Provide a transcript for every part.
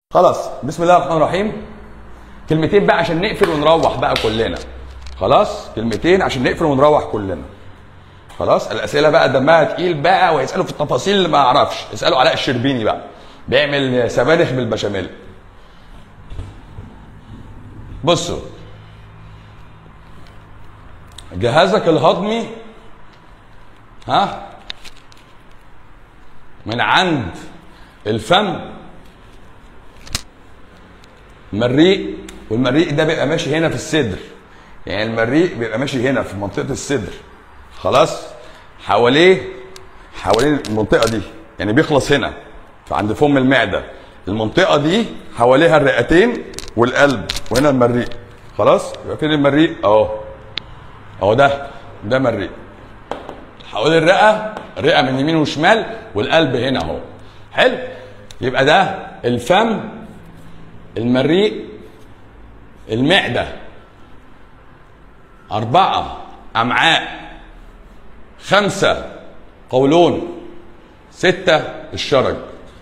خلاص بسم الله الرحمن الرحيم كلمتين بقى عشان نقفل ونروح بقى كلنا خلاص كلمتين عشان نقفل ونروح كلنا خلاص الاسئله بقى دمها تقيل بقى ويسالوا في التفاصيل اللي ما اعرفش اسالوا علاء الشربيني بقى بيعمل سبانخ بالبشاميل بصوا جهازك الهضمي ها من عند الفم مريء والمريء ده بيبقى ماشي هنا في الصدر يعني المريء بيبقى ماشي هنا في منطقه الصدر خلاص حواليه حوالين المنطقه دي يعني بيخلص هنا فعند فم المعده المنطقه دي حواليها الرئتين والقلب وهنا المريء خلاص يبقى فين المريء اهو اهو ده ده مريء حوالين الرئه الرئه من يمين وشمال والقلب هنا اهو حلو يبقى ده الفم المريء المعدة أربعة أمعاء خمسة قولون ستة الشرج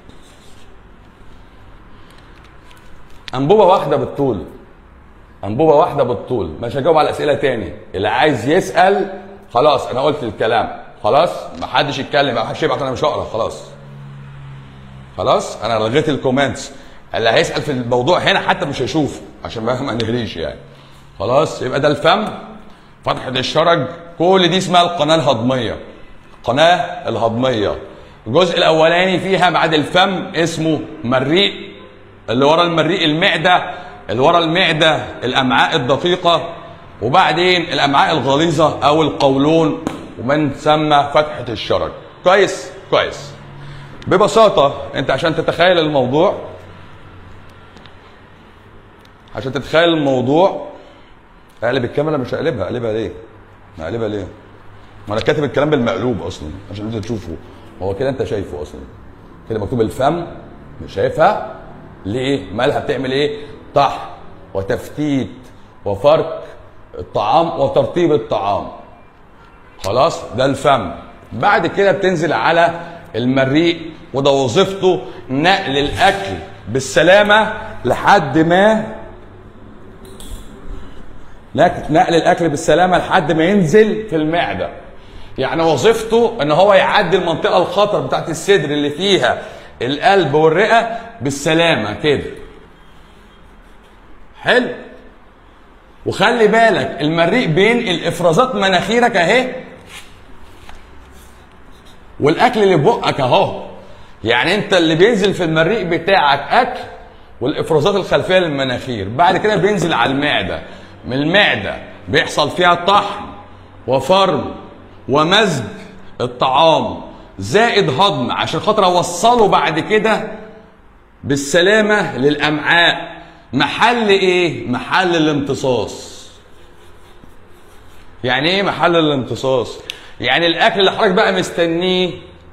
أنبوبة واحدة بالطول أنبوبة واحدة بالطول مش هجاوب على أسئلة تاني اللي عايز يسأل خلاص أنا قلت الكلام خلاص محدش يتكلم محدش يبعت أنا مش هقرا خلاص خلاص أنا لغيت الكومنتس اللي هيسال في الموضوع هنا حتى مش هيشوفه عشان ما ما نهريش يعني خلاص يبقى ده الفم فتحه الشرج كل دي اسمها القناه الهضميه القناه الهضميه الجزء الاولاني فيها بعد الفم اسمه مريء اللي ورا المريء المعده اللي ورا المعده الامعاء الدقيقه وبعدين الامعاء الغليظه او القولون ومن ثم فتحه الشرج كويس كويس ببساطه انت عشان تتخيل الموضوع عشان تتخيل الموضوع اقلب الكاميرا مش هقلبها اقلبها ليه؟ اقلبها ليه؟ ما انا كاتب الكلام بالمقلوب اصلا عشان انت تشوفه هو كده انت شايفه اصلا كده مكتوب الفم مش شايفها ليه؟ مالها بتعمل ايه؟ طحن وتفتيت وفرك الطعام وترطيب الطعام خلاص ده الفم بعد كده بتنزل على المريء وده وظيفته نقل الاكل بالسلامه لحد ما نقل الاكل بالسلامه لحد ما ينزل في المعده يعني وظيفته ان هو يعدي المنطقه الخطر بتاعت الصدر اللي فيها القلب والرئه بالسلامه كده حلو وخلي بالك المريء بينقل افرازات مناخيرك اهي والاكل اللي في بقك اهو يعني انت اللي بينزل في المريء بتاعك اكل والافرازات الخلفيه للمناخير بعد كده بينزل على المعده من المعده بيحصل فيها طحن وفرم ومزج الطعام زائد هضم عشان خاطر اوصله بعد كده بالسلامه للامعاء محل ايه محل الامتصاص يعني ايه محل الامتصاص يعني الاكل اللي حضرتك بقى مستنيه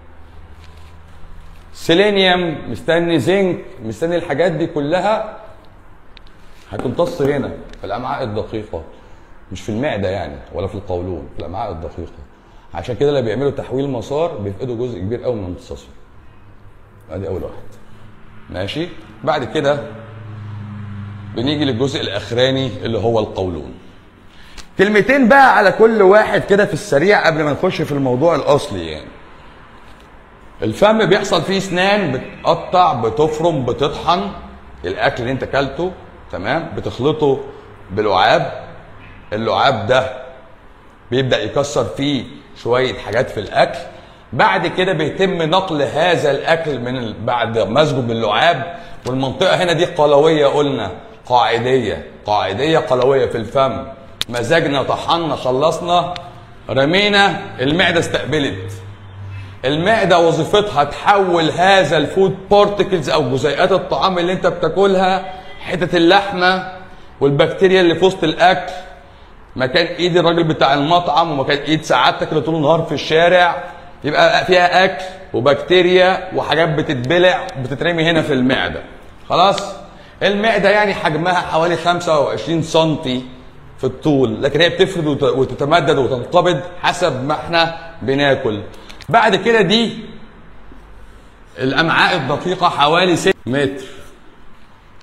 سيلينيوم مستني زنك مستني الحاجات دي كلها هتمتص هنا في الامعاء الدقيقه مش في المعده يعني ولا في القولون في الامعاء الدقيقه عشان كده اللي بيعملوا تحويل مسار بيفقدوا جزء كبير قوي من امتصاصهم ادي اول واحد ماشي بعد كده بنيجي للجزء الاخراني اللي هو القولون كلمتين بقى على كل واحد كده في السريع قبل ما نخش في الموضوع الاصلي يعني الفم بيحصل فيه اسنان بتقطع بتفرم بتطحن الاكل اللي انت اكلته تمام بتخلطه بلعاب اللعاب ده بيبدا يكسر فيه شويه حاجات في الاكل بعد كده بيتم نقل هذا الاكل من ال... بعد مزجه باللعاب والمنطقه هنا دي قلويه قلنا قاعديه قاعديه قلويه في الفم مزجنا طحنا خلصنا رمينا المعده استقبلت المعدة وظيفتها تحول هذا الفود بارتكلز أو جزيئات الطعام اللي أنت بتاكلها حتة اللحمة والبكتيريا اللي في وسط الأكل مكان إيد الراجل بتاع المطعم ومكان إيد سعادتك اللي طول النهار في الشارع يبقى فيها أكل وبكتيريا وحاجات بتتبلع بتترمي هنا في المعدة خلاص المعدة يعني حجمها حوالي 25 سنتي في الطول لكن هي بتفرد وتتمدد وتنقبض حسب ما احنا بناكل بعد كده دي الامعاء الدقيقه حوالي 6 متر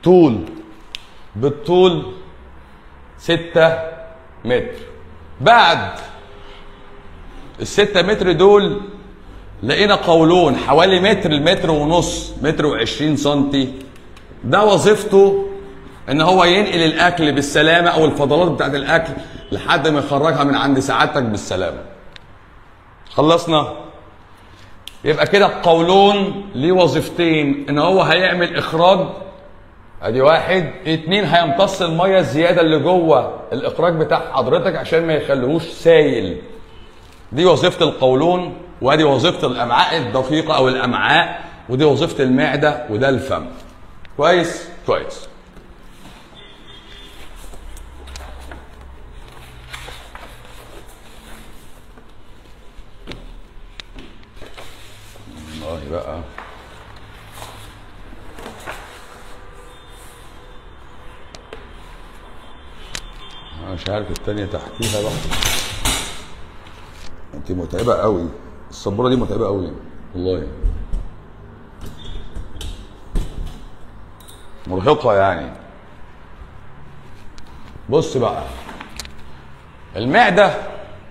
طول بالطول ستة متر بعد الستة متر دول لقينا قولون حوالي متر لمتر ونص متر وعشرين سنتي ده وظيفته ان هو ينقل الاكل بالسلامه او الفضلات بتاعت الاكل لحد ما يخرجها من عند سعادتك بالسلامه خلصنا يبقى كده القولون ليه وظيفتين ان هو هيعمل اخراج ادي واحد اتنين هيمتص الميه الزياده اللي جوه الاخراج بتاع حضرتك عشان ما يخليهوش سايل دي وظيفه القولون وادي وظيفه الامعاء الدقيقه او الامعاء ودي وظيفه المعده وده الفم كويس كويس والله بقى انا مش عارف التانية تحتيها بقى انت متعبة قوي السبورة دي متعبة قوي والله مرهقة يعني بص بقى المعدة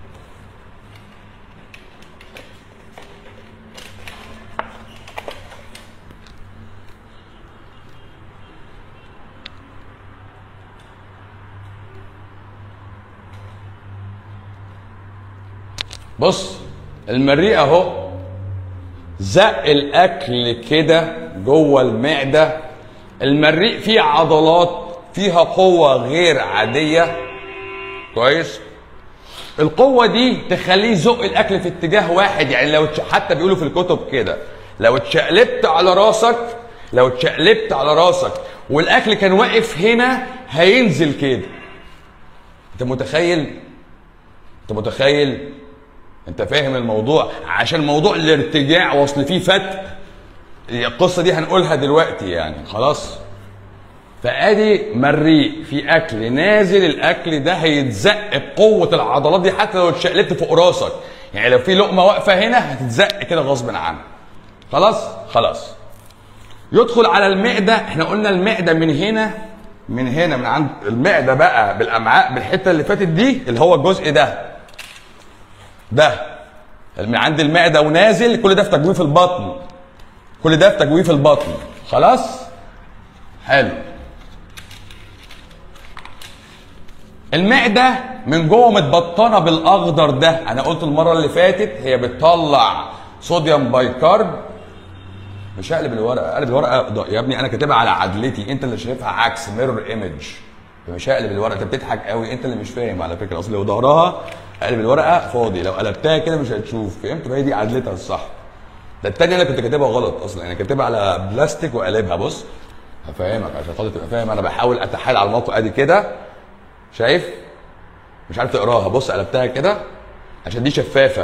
بص المريء اهو زق الاكل كده جوه المعده المريء فيه عضلات فيها قوه غير عاديه كويس القوه دي تخليه يزق الاكل في اتجاه واحد يعني لو اتش- حتى بيقولوا في الكتب كده لو اتشقلبت على راسك لو اتشقلبت على راسك والاكل كان واقف هنا هينزل كده انت متخيل انت متخيل انت فاهم الموضوع عشان موضوع الارتجاع واصل فيه فتق القصه دي هنقولها دلوقتي يعني خلاص فادي مريء في اكل نازل الاكل ده هيتزق بقوه العضلات دي حتى لو اتشقلبت فوق راسك يعني لو في لقمه واقفه هنا هتتزق كده غصب عنك خلاص خلاص يدخل على المعده احنا قلنا المعده من هنا من هنا من عند المعده بقى بالامعاء بالحته اللي فاتت دي اللي هو الجزء ده ده من عند المعده ونازل كل ده في تجويف البطن كل ده في تجويف البطن خلاص حلو المعده من جوه متبطنه بالاخضر ده انا قلت المره اللي فاتت هي بتطلع صوديوم بايكارب مش هقلب الورقه قلب الورقه ده- يا ابني انا كاتبها على عدلتي انت اللي شايفها عكس ميرور ايمج مش هقلب الورقه انت بتضحك قوي انت اللي مش فاهم على فكره اصل لو ظهرها قلب الورقه فاضي لو قلبتها كده مش هتشوف فهمت فهي دي عدلتها الصح ده التانية انا كنت كاتبها غلط اصلا انا كاتبها على بلاستيك وقلبها بص هفهمك عشان خاطر تبقى فاهم انا بحاول اتحايل على الموقع ادي كده شايف مش عارف تقراها بص قلبتها كده عشان دي شفافه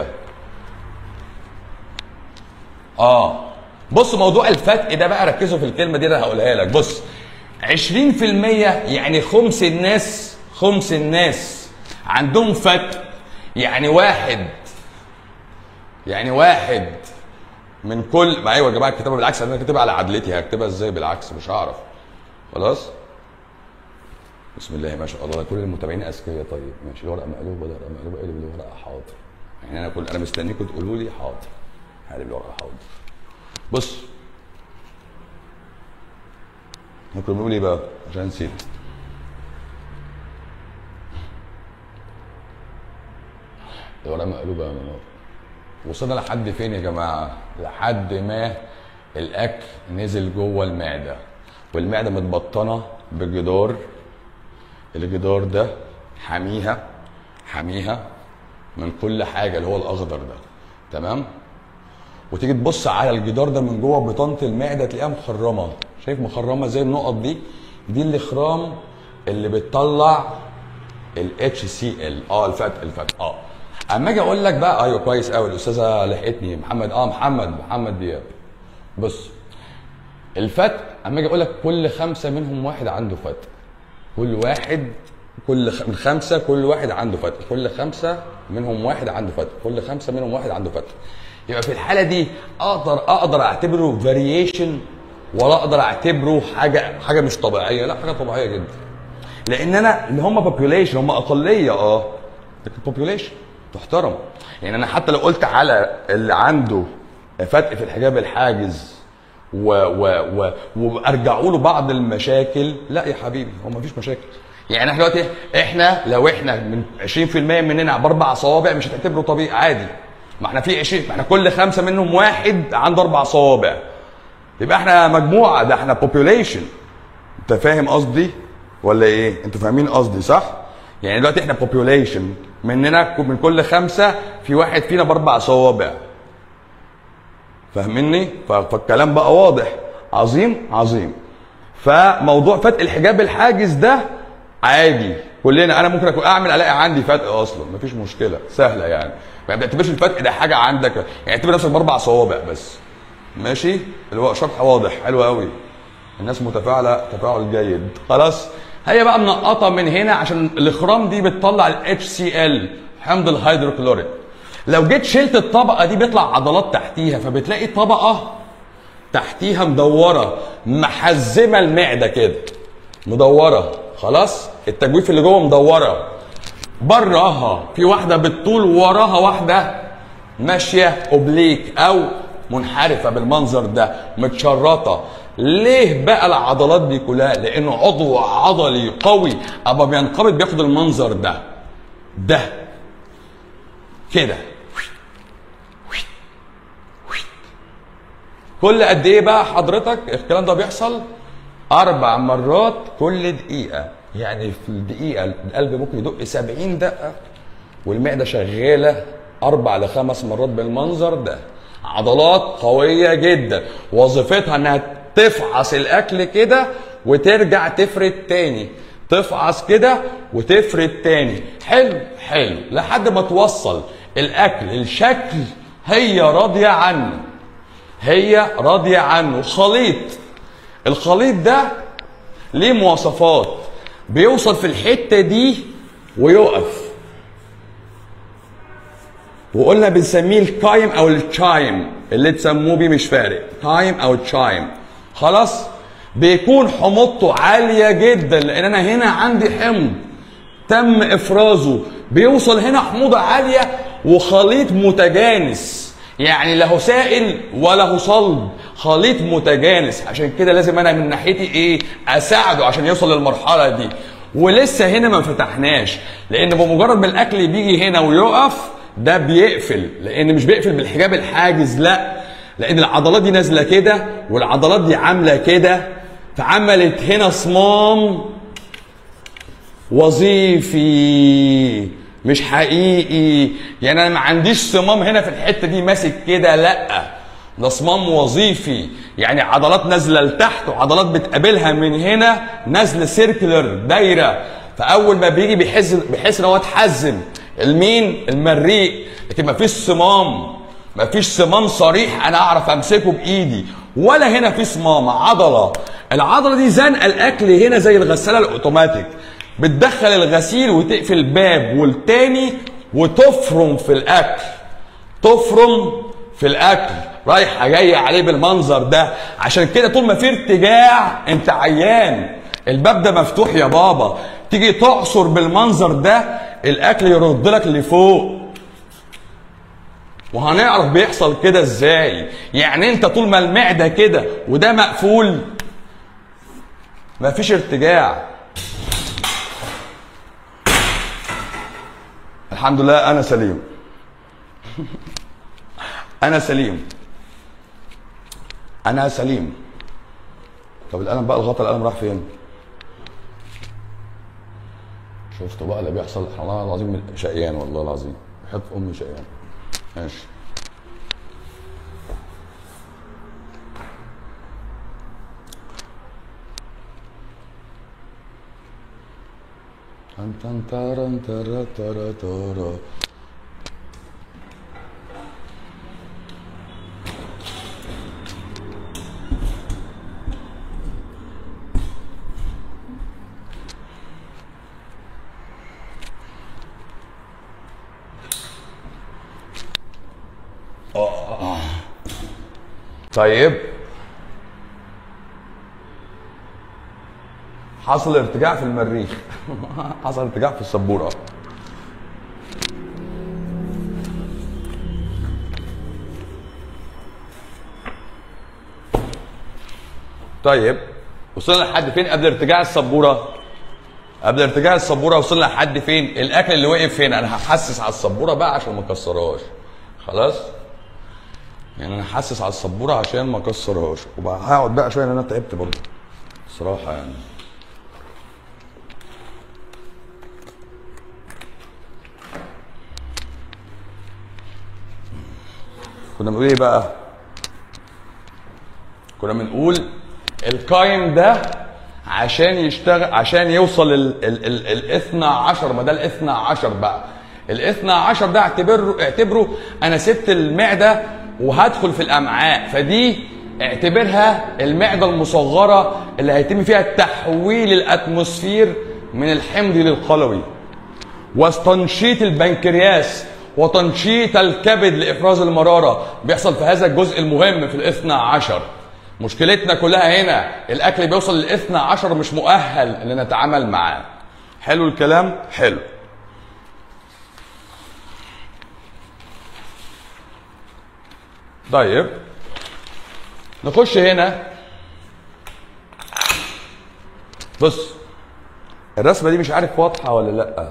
اه بص موضوع الفتق ده بقى ركزوا في الكلمه دي انا هقولها لك بص 20% يعني خمس الناس خمس الناس عندهم فتق يعني واحد يعني واحد من كل ما ايوه يا جماعه الكتابه بالعكس انا كاتبها على عدلتي هكتبها ازاي بالعكس مش هعرف خلاص بسم الله ما شاء الله كل المتابعين اذكياء طيب ماشي الورقه مقلوبه ده ورقه مقلوبه اقلب الورقه حاضر يعني انا كل انا مستنيكم تقولوا لي حاضر هقلب الورقه حاضر بص ممكن نقول ايه بقى عشان نسيت الورقه مقلوبه يا منور وصلنا لحد فين يا جماعه لحد ما الاكل نزل جوه المعده والمعده متبطنه بجدار الجدار ده حاميها حاميها من كل حاجه اللي هو الاخضر ده تمام وتيجي تبص على الجدار ده من جوه بطانه المعده تلاقيها مخرمه شايف مخرمه زي النقط دي دي الاخرام اللي بتطلع الاتش سي ال اه الفتق الفتق اه اما اجي اقول لك بقى ايوه كويس قوي الاستاذه لحقتني محمد اه محمد محمد دياب بص الفتق اما اجي اقول لك كل خمسه منهم واحد عنده فتق كل واحد كل خ... من خمسه كل واحد عنده فتق كل خمسه منهم واحد عنده فتق كل خمسه منهم واحد عنده فتق يبقى في الحاله دي اقدر اقدر اعتبره فاريشن ولا اقدر اعتبره حاجه حاجه مش طبيعيه لا حاجه طبيعيه جدا لان انا اللي هم population هم اقليه اه لكن population تحترم يعني انا حتى لو قلت على اللي عنده فتق في الحجاب الحاجز و و و وارجعوا له بعض المشاكل لا يا حبيبي هو ما فيش مشاكل يعني احنا دلوقتي احنا لو احنا من 20% مننا باربع صوابع مش هتعتبره طبيعي عادي ما احنا في 20 ما احنا كل خمسه منهم واحد عنده اربع صوابع يبقى احنا مجموعه ده احنا population انت فاهم قصدي ولا ايه انتوا فاهمين قصدي صح يعني دلوقتي احنا population مننا من كل خمسه في واحد فينا باربع صوابع فاهميني ف- فالكلام بقى واضح عظيم عظيم فموضوع فتق الحجاب الحاجز ده عادي كلنا انا ممكن اكون اعمل الاقي عندي فتق اصلا مفيش مشكله سهله يعني ما بتعتبرش الفتق ده حاجه عندك يعني اعتبر نفسك باربع صوابع بس ماشي اللي هو شرح واضح حلو قوي الناس متفاعله تفاعل جيد خلاص هي بقى منقطه من هنا عشان الاخرام دي بتطلع ال HCl حمض الهيدروكلوريك لو جيت شلت الطبقه دي بيطلع عضلات تحتيها فبتلاقي طبقه تحتيها مدوره محزمه المعده كده مدوره خلاص التجويف اللي جوه مدوره براها في واحده بالطول ووراها واحده ماشيه اوبليك او منحرفه بالمنظر ده متشرطه ليه بقى العضلات دي كلها لانه عضو عضلي قوي اما بينقبض بياخد المنظر ده ده كده كل قد ايه بقى حضرتك الكلام ده بيحصل اربع مرات كل دقيقه يعني في الدقيقه القلب ممكن يدق 70 دقه والمعده شغاله اربع لخمس مرات بالمنظر ده عضلات قويه جدا وظيفتها انها تفعص الاكل كده وترجع تفرد تاني تفعص كده وتفرد تاني حلو حلو لحد ما توصل الاكل الشكل هي راضيه عنه هي راضيه عنه خليط الخليط ده ليه مواصفات بيوصل في الحته دي ويقف وقلنا بنسميه الكايم او التشايم اللي تسموه بيه مش فارق تايم او تشايم خلاص بيكون حموضته عاليه جدا لان انا هنا عندي حمض تم افرازه بيوصل هنا حموضه عاليه وخليط متجانس يعني لا هو سائل ولا هو صلب خليط متجانس عشان كده لازم انا من ناحيتي ايه اساعده عشان يوصل للمرحله دي ولسه هنا ما فتحناش لان بمجرد ما الاكل بيجي هنا ويقف ده بيقفل لان مش بيقفل بالحجاب الحاجز لا لان العضلات دي نازله كده والعضلات دي عامله كده فعملت هنا صمام وظيفي مش حقيقي يعني انا ما عنديش صمام هنا في الحته دي ماسك كده لا ده صمام وظيفي يعني عضلات نازله لتحت وعضلات بتقابلها من هنا نازله سيركلر دايره فاول ما بيجي بيحس بيحس ان هو اتحزم المين المريء لكن ما فيش صمام ما فيش صمام صريح انا اعرف امسكه بايدي ولا هنا في صمام عضله العضله دي زنقه الاكل هنا زي الغساله الاوتوماتيك بتدخل الغسيل وتقفل الباب والتاني وتفرم في الاكل تفرم في الاكل رايحه جايه عليه بالمنظر ده عشان كده طول ما في ارتجاع انت عيان الباب ده مفتوح يا بابا تيجي تعصر بالمنظر ده الاكل يرد لك لفوق وهنعرف بيحصل كده ازاي يعني انت طول ما المعده كده وده مقفول مفيش ارتجاع الحمد لله انا سليم انا سليم انا سليم طب القلم بقى الغطا القلم راح فين شفتوا بقى اللي بيحصل احنا والله العظيم شقيان والله العظيم بحب امي شقيان ماشي تن تن تارن ترا ترا ترا طيب حصل ارتجاع في المريخ حصل ارتجاع في السبوره طيب وصلنا لحد فين قبل ارتجاع السبوره قبل ارتجاع السبوره وصلنا لحد فين الاكل اللي وقف هنا انا هحسس على السبوره بقى عشان ما اكسرهاش خلاص يعني انا هحسس على السبوره عشان ما اكسرهاش وبقى هقعد بقى شويه لان انا تعبت برضه الصراحه يعني كنا بنقول ايه بقى كنا بنقول القايم ده عشان يشتغل عشان يوصل ال ال ال الاثنى عشر ما ده الاثنى عشر بقى الاثنى عشر ده اعتبره اعتبره انا سبت المعده وهدخل في الامعاء فدي اعتبرها المعده المصغره اللي هيتم فيها تحويل الاتموسفير من الحمض للقلوي وتنشيط البنكرياس وتنشيط الكبد لافراز المراره بيحصل في هذا الجزء المهم في الاثنى عشر مشكلتنا كلها هنا الاكل بيوصل للاثنى عشر مش مؤهل ان نتعامل معاه حلو الكلام حلو طيب نخش هنا بص الرسمه دي مش عارف واضحه ولا لا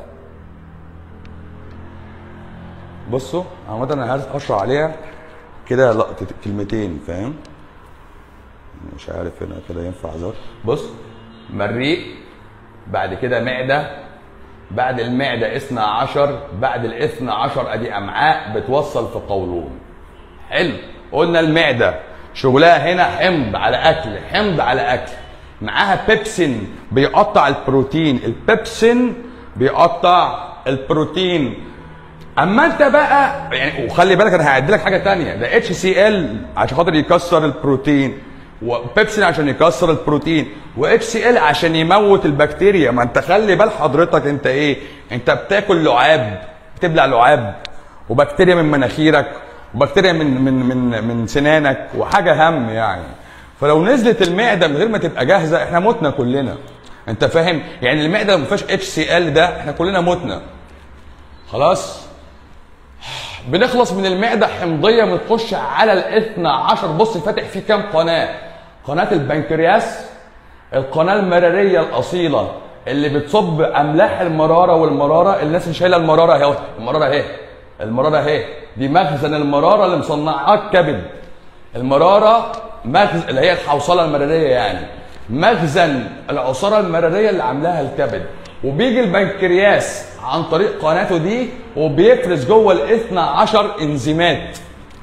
بصوا عامة انا هشرح عليها كده لقطة كلمتين فاهم مش عارف هنا كده ينفع زر بص مريء بعد كده معدة بعد المعدة اثنى عشر بعد الاثنى عشر ادي امعاء بتوصل في قولون حلو قلنا المعدة شغلها هنا حمض على اكل حمض على اكل معاها بيبسين بيقطع البروتين البيبسين بيقطع البروتين اما انت بقى يعني وخلي بالك انا هعد لك حاجه تانية ده اتش سي ال عشان خاطر يكسر البروتين وبيبسين عشان يكسر البروتين واتش سي ال عشان يموت البكتيريا ما انت خلي بال حضرتك انت ايه انت بتاكل لعاب بتبلع لعاب وبكتيريا من مناخيرك وبكتيريا من من من من سنانك وحاجه هم يعني فلو نزلت المعده من غير ما تبقى جاهزه احنا متنا كلنا انت فاهم يعني المعده لو ما فيهاش اتش سي ال ده احنا كلنا متنا خلاص بنخلص من المعدة حمضية بنخش على الاثنى عشر بص فاتح فيه كام قناة قناة البنكرياس القناة المرارية الأصيلة اللي بتصب أملاح المرارة والمرارة الناس اللي شايلة المرارة اهي المرارة اهي المرارة اهي دي مخزن المرارة اللي مصنعاه الكبد المرارة مخزن اللي هي الحوصلة المرارية يعني مخزن العصارة المرارية اللي عاملاها الكبد وبيجي البنكرياس عن طريق قناته دي وبيفرز جوه الاثنى عشر انزيمات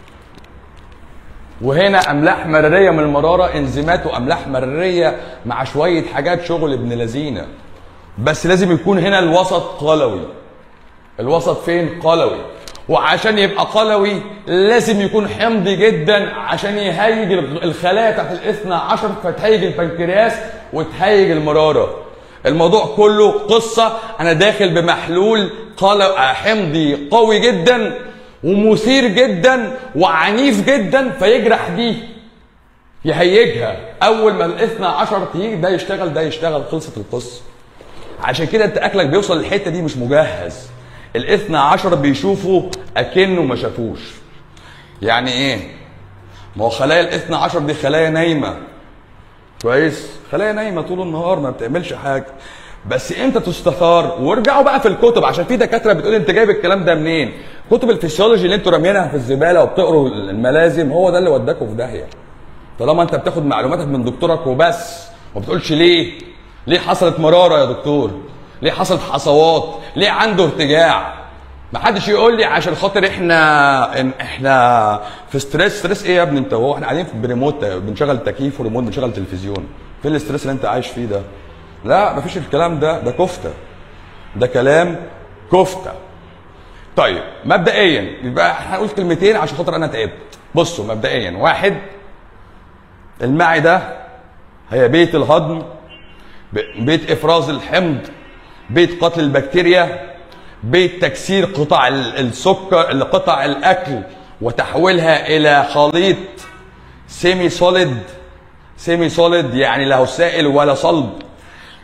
وهنا املاح مراريه من المراره انزيمات واملاح مراريه مع شويه حاجات شغل ابن لذينه بس لازم يكون هنا الوسط قلوي الوسط فين قلوي وعشان يبقى قلوي لازم يكون حمضي جدا عشان يهيج الخلايا بتاعت الاثنى عشر فتهيج البنكرياس وتهيج المراره الموضوع كله قصة أنا داخل بمحلول قال حمضي قوي جدا ومثير جدا وعنيف جدا فيجرح دي يهيجها أول ما الاثنى عشر تيجي ده يشتغل ده يشتغل خلصت القصة عشان كده أنت أكلك بيوصل للحتة دي مش مجهز الاثنى عشر بيشوفوا أكنه ما شافوش يعني إيه؟ ما هو خلايا الاثنى عشر دي خلايا نايمة كويس خلايا نايمه طول النهار ما بتعملش حاجه بس امتى تستثار وارجعوا بقى في الكتب عشان في دكاتره بتقول انت جايب الكلام ده منين كتب الفسيولوجي اللي انتوا راميينها في الزباله وبتقروا الملازم هو ده اللي وداكوا في داهيه طالما انت بتاخد معلوماتك من دكتورك وبس وما بتقولش ليه ليه حصلت مراره يا دكتور ليه حصلت حصوات ليه عنده ارتجاع ما حدش يقول لي عشان خاطر احنا إن احنا في ستريس ستريس ايه يا ابني انت هو احنا قاعدين في بريموت بنشغل تكييف وريموت بنشغل تلفزيون فين الاستريس اللي انت عايش فيه ده لا مفيش الكلام ده ده كفته ده كلام كفته طيب مبدئيا يبقى هنقول كلمتين عشان خاطر انا تعبت بصوا مبدئيا واحد المعده هي بيت الهضم بيت افراز الحمض بيت قتل البكتيريا بيت تكسير قطع السكر قطع الاكل وتحويلها الى خليط سيمي سوليد سيمي سوليد يعني له سائل ولا صلب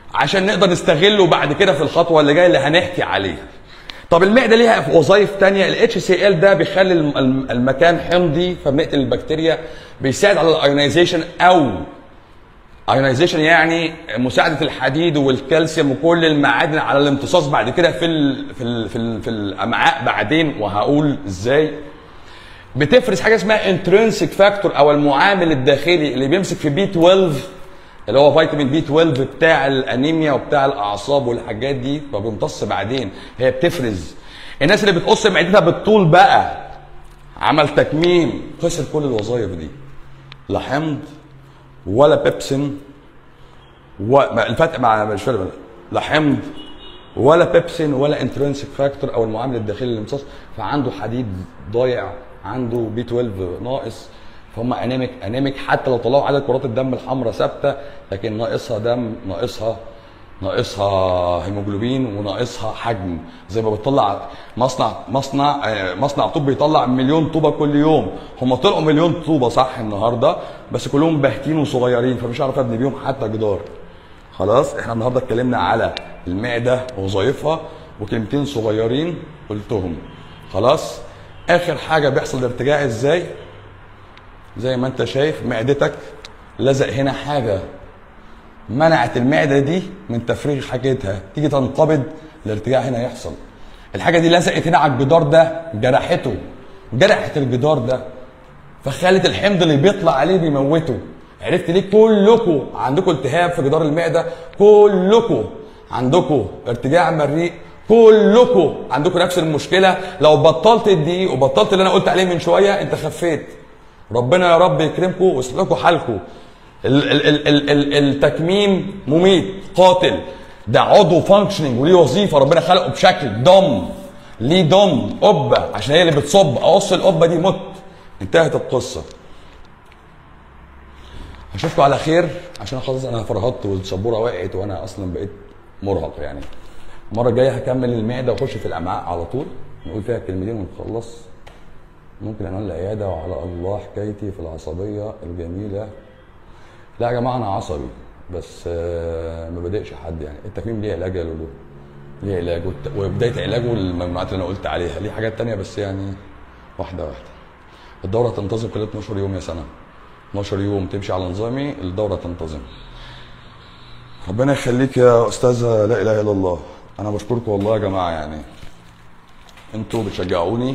عشان نقدر نستغله بعد كده في الخطوه اللي جايه اللي هنحكي عليها طب المعده ليها وظائف تانية الاتش سي ال ده بيخلي الم- الم- المكان حمضي فبنقتل البكتيريا بيساعد على الايونيزيشن او ايونيزيشن يعني مساعده الحديد والكالسيوم وكل المعادن على الامتصاص بعد كده في ال في ال في, ال في الامعاء بعدين وهقول ازاي بتفرز حاجه اسمها انترنسيك فاكتور او المعامل الداخلي اللي بيمسك في بي 12 اللي هو فيتامين بي 12 بتاع الانيميا وبتاع الاعصاب والحاجات دي فبيمتص بعدين هي بتفرز الناس اللي بتقص معدتها بالطول بقى عمل تكميم خسر كل الوظائف دي لا حمض ولا بيبسين و... ما- الفتق مع مش فارق لا حمض ولا بيبسين ولا انترنسيك فاكتور او المعامل الداخلي للامتصاص فعنده حديد ضايع عنده بي 12 ناقص فهم انيميك انيميك حتى لو طلعوا عدد كرات الدم الحمراء ثابته لكن ناقصها دم ناقصها ناقصها هيموجلوبين وناقصها حجم زي ما بتطلع مصنع مصنع آه، مصنع طوب بيطلع مليون طوبه كل يوم هم طلعوا مليون طوبه صح النهارده بس كلهم باهتين وصغيرين فمش هعرف ابني بيهم حتى جدار خلاص احنا النهارده اتكلمنا على المعده ووظائفها وكلمتين صغيرين قلتهم خلاص اخر حاجه بيحصل الارتجاع ازاي زي ما انت شايف معدتك لزق هنا حاجه منعت المعده دي من تفريغ حاجتها تيجي تنقبض الارتجاع هنا يحصل الحاجه دي لزقت هنا على الجدار ده جرحته جرحت الجدار ده فخلت الحمض اللي بيطلع عليه بيموته عرفت ليه كلكم عندكم التهاب في جدار المعده كلكم عندكم ارتجاع مريء كلكم عندكم نفس المشكله لو بطلت الدقيق وبطلت اللي انا قلت عليه من شويه انت خفيت ربنا يا رب يكرمكم ويصلح لكم حالكم ال- ال- ال- ال- ال- التكميم مميت قاتل ده عضو فانكشننج وليه وظيفه ربنا خلقه بشكل دم ليه دم قبه عشان هي اللي بتصب اقص القبه دي مت انتهت القصه اشوفكم على خير عشان خلاص انا فرهطت والسبوره وقعت وانا اصلا بقيت مرهق يعني المره الجايه هكمل المعده واخش في الامعاء على طول نقول فيها كلمتين ونخلص ممكن عنوان العياده وعلى الله حكايتي في العصبيه الجميله لا يا جماعه انا عصبي بس آه، ما بضايقش حد يعني التكميم ليه علاج يا لولو ليه علاج والت- وبدايه علاجه الممنوعات اللي انا قلت عليها ليه حاجات تانية بس يعني واحده واحده الدوره تنتظم خلال 12 يوم يا سنه 12 يوم تمشي على نظامي الدوره تنتظم ربنا يخليك يا استاذه لا اله الا الله انا بشكركم والله يا جماعه يعني انتوا بتشجعوني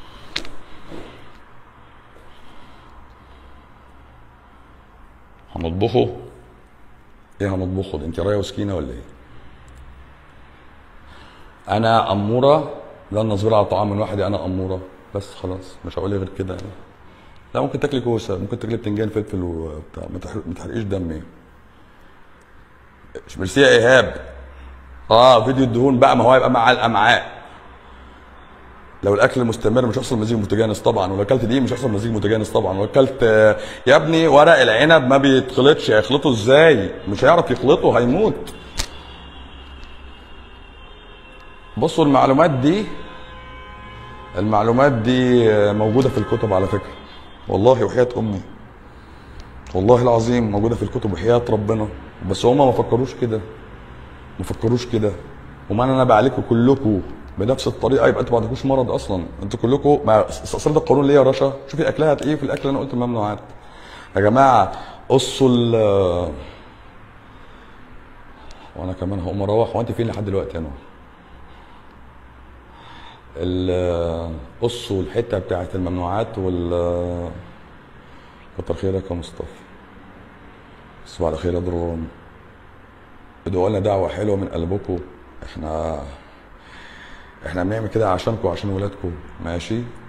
هنطبخه ايه هنطبخه ده انت رايه وسكينه ولا ايه انا اموره لن نصبر على طعام من واحد انا اموره بس خلاص مش هقول غير كده يعني لا ممكن تاكلي كوسه ممكن تاكلي بتنجان فلفل وبتاع ما تحرق- ما تحرقيش دمي ميرسي يا ايهاب اه فيديو الدهون بقى ما هو هيبقى مع الامعاء لو الاكل مستمر مش هيحصل مزيج متجانس طبعا ولو اكلت دي مش هيحصل مزيج متجانس طبعا ولو اكلت آه، يا ابني ورق العنب ما بيتخلطش هيخلطه ازاي مش هيعرف يخلطه هيموت بصوا المعلومات دي المعلومات دي آه، موجوده في الكتب على فكره والله وحياه امي والله العظيم موجوده في الكتب وحياه ربنا بس هما ما فكروش كده ما فكروش كده وما انا نبع عليكم كلكم بنفس الطريقه يبقى انتوا ما عندكوش مرض اصلا انتوا كلكم ما استأصلت القانون ليه يا رشا شوفي اكلها هتلاقيه في الاكل اللي انا قلت الممنوعات يا جماعه قصوا ال وانا كمان هقوم اروح هو انت فين لحد دلوقتي انا ال- قصوا الحته بتاعت الممنوعات وال كتر خيرك يا مصطفى تصبحوا على خير يا درون ادعوا لنا دعوة حلوة من قلبكم احنا احنا بنعمل كده عشانكم وعشان ولادكم ماشي